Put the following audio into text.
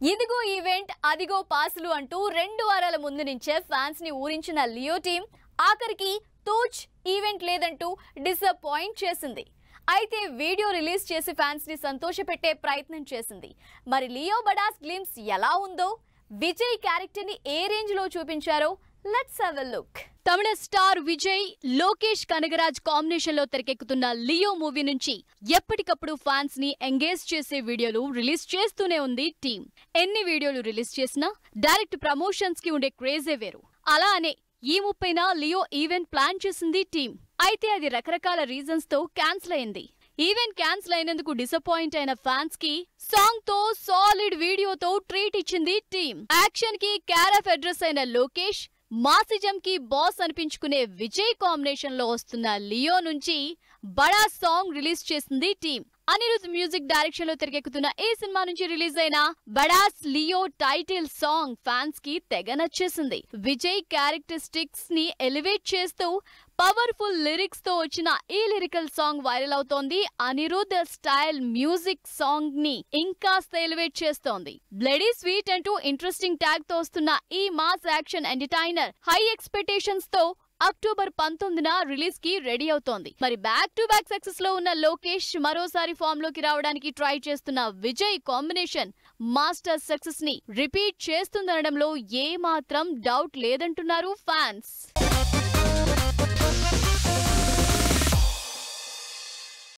ఇదిగో ఈవెంట్ అదిగో పాసులు అంటూ రెండు వారాల ముందు నుంచే ఫ్యాన్స్ ని ఊరించిన లియో టీం ఆఖరికి తూచ్ ఈవెంట్ లేదంటూ డిసప్పాయింట్ చేసింది అయితే వీడియో రిలీజ్ చేసి ఫ్యాన్స్ ని సంతోషపెట్టే ప్రయత్నం చేసింది మరి లియో బడాస్ గ్లిమ్స్ ఎలా ఉందో విజయ్ క్యారెక్టర్ ని ఏ రేంజ్ లో చూపించారో లెట్స్ హావ్ ఎ లుక్ తమిళ స్టార్ విజయ్ లోకేష్ కనగరాజ్ కాంబినేషన్ లో తెరకెక్కుతున్న లియో మూవీ నుంచి ఎప్పటికప్పుడు ఫ్యాన్స్ ని ఎంగేజ్ చేసే వీడియోలు రిలీజ్ చేస్తూనే ఉంది టీం ఎన్ని వీడియోలు రిలీజ్ చేసినా డైరెక్ట్ ప్రమోషన్స్ కి ఉండే క్రేజే వేరు అలా అనే ఈ ముప్పైన లియో ఈవెంట్ ప్లాన్ చేసింది టీం అయితే అది రకరకాల రీజన్స్ తో క్యాన్సిల్ అయింది ఈవెంట్ క్యాన్సిల్ అయినందుకు డిసప్పాయింట్ అయిన ఫ్యాన్స్ కి సాంగ్ తో సాలిడ్ వీడియోతో ట్రీట్ ఇచ్చింది టీం యాక్షన్ కి క్యారఫ్ అడ్రస్ అయిన లోకేష్ మాసిజం కి బాస్ అనిపించుకునే విజయ్ కాంబినేషన్ లో వస్తున్న లియో నుంచి బడా సాంగ్ రిలీజ్ చేసింది టీం అనిరుద్ మ్యూజిక్ డైరెక్షన్ లో తెరకెక్కుతున్న ఈ సినిమా నుంచి రిలీజ్ అయిన badass Leo title song fans కి తెగ నచ్చేసింది విజయ్ క్యారెక్టరిస్టిక్స్ ని ఎలివేట్ చేస్తూ పవర్ఫుల్ లిరిక్స్ తో వచ్చిన ఈ లిరికల్ సాంగ్ వైరల్ అవుతోంది అనిరుద్ స్టైల్ మ్యూజిక్ సాంగ్ ని ఇంకాస్త ఎలివేట్ చేస్తోంది బ్లడీ స్వీట్ అంటూ ఇంట్రెస్టింగ్ ట్యాగ్ తో వస్తున్న ఈ mass action entertainer high expectations తో అక్టోబర్ పంతొమ్మిదిన రిలీజ్ కి రెడీ అవుతోంది మరి బ్యాక్ టు బ్యాక్ సక్సెస్ లో ఉన్న లోకేష్ మరోసారి ఫామ్ లోకి రావడానికి ట్రై చేస్తున్న విజయ్ కాంబినేషన్ మాస్టర్ సక్సెస్ ని రిపీట్ చేస్తుందనడంలో ఏ మాత్రం డౌట్ లేదంటున్నారు ఫ్యాన్స్